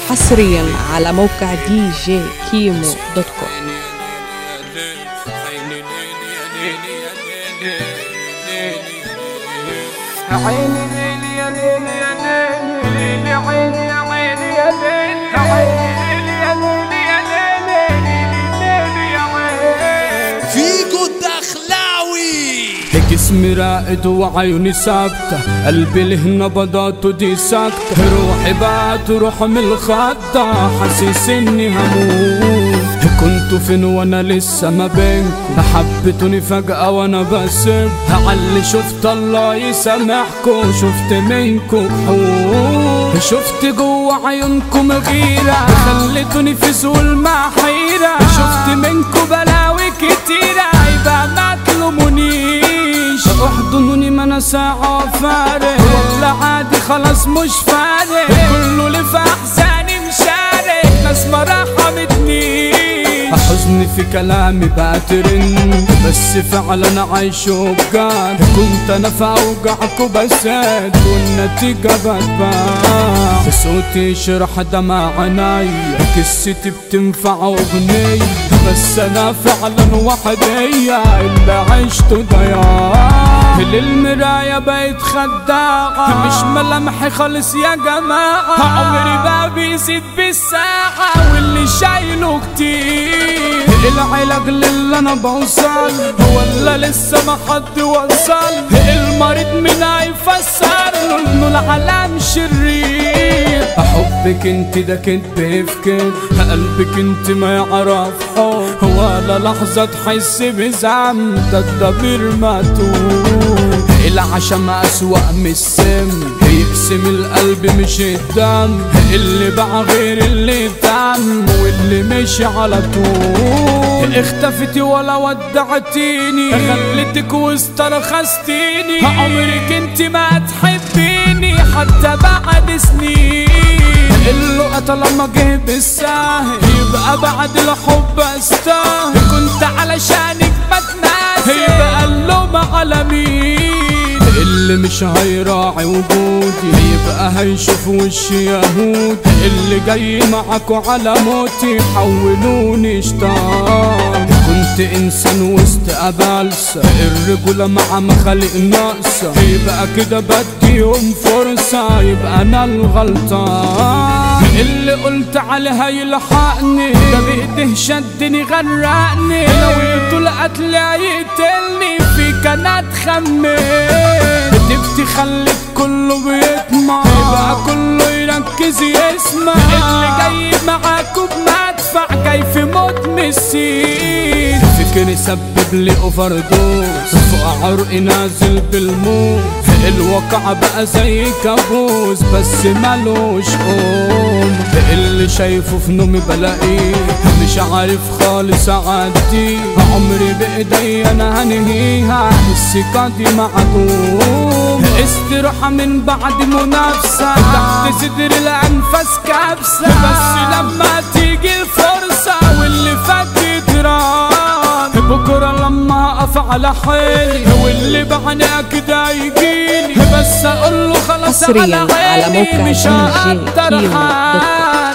حصريا على موقع دي جي كيمو دوت كوم عيني ليلي يا ليلي يا ليلي ليلي عيني يا عيني يا ليلي عيني ليلي يا ليلي يا ليلي ليلي يا عيني فيجو الدخلاوي جسمي راقد وعيوني ثابتة قلبي له نبضاته دي ساكتة روحي بقى تروح من الخطة حاسس اني هموت كنتوا فين وانا لسه ما بينكم حبيتوني فجأة وانا بسيب علي شفت الله يسامحكم شفت منكم حقوق شفت جوا عيونكم غيرة خليتوني في سوق المحيرة شفت منكم بلاوي كتيرة يبقى ما تلومونيش احضنوني ما انا ساعة فارق ولا عادي خلاص مش فارق كله اللي في احزاني مشارك ناس ما رحمتنيش حزني في كلامي بقى ترن بس فعلا عايشه بجد كنت انا في اوجعكوا بسد والنتيجة بتبان صوتي يشرح دمع عينيا قصتي بتنفع اغنية بس انا فعلا وحدية اللي عشته ضياع للمراية بقيت خداعة مش ملامحي خالص يا جماعة عمري بقى بيزيد بالساعة واللي شايله كتير العلاج للي انا بوصل ولا لسه ما حد وصل المريض من هيفسر له انه العالم شرير حبك انت ده كدب في كدب قلبك انت ما يعرف حب ولا لحظة تحس بذنب ده الضمير مقتول العشم أسوأ من السم يقسم القلب مش الدم اللي باع غير اللي تم واللي مشي على طول اختفتي ولا ودعتيني خليتك واسترخصتيني عمرك انت ما تحبيني حتى بعد سنين اللقطة لما جه بالساهل يبقى بعد الحب استاهل كنت علشانك بتناسي يبقى اللوم على مين اللي مش هيراعي وجودي يبقى هيشوف وشي يهود اللي جاي معاكوا على موتي حولوني شطان كنت انسان وسط ابالسة الرجولة مع مخالق ناقصة يبقى كده بديهم فرصة يبقى انا الغلطان اللي قلت عليها يلحقني ده بايده شدني غرقني لو قلت القتل هيقتلني فيك انا اتخميت تبتي خلت كله بيطمع يبقى كله يركز يسمع اللي جاي معاكوا بمدفع جاي في موت مسير فكري سبب لي اوفر دوز فوق عرقي نازل بالموت الواقع بقى زي كابوس بس مالوش قوم اللي شايفه في نومي بلاقيه مش عارف خالص اعدي عمري بايدي انا هنهيها الثقة دي معدوم استراحة من بعد منافسة تحت صدر الانفاس كبسة بس لما تيجي الفرصة واللي فات يتران بكرة لما اقف على حيلي واللي بعني كده يجيني بس اقول له خلاص حصرياً على على عيني موقع مش DJ هقدر كيمو دوت كوم. حال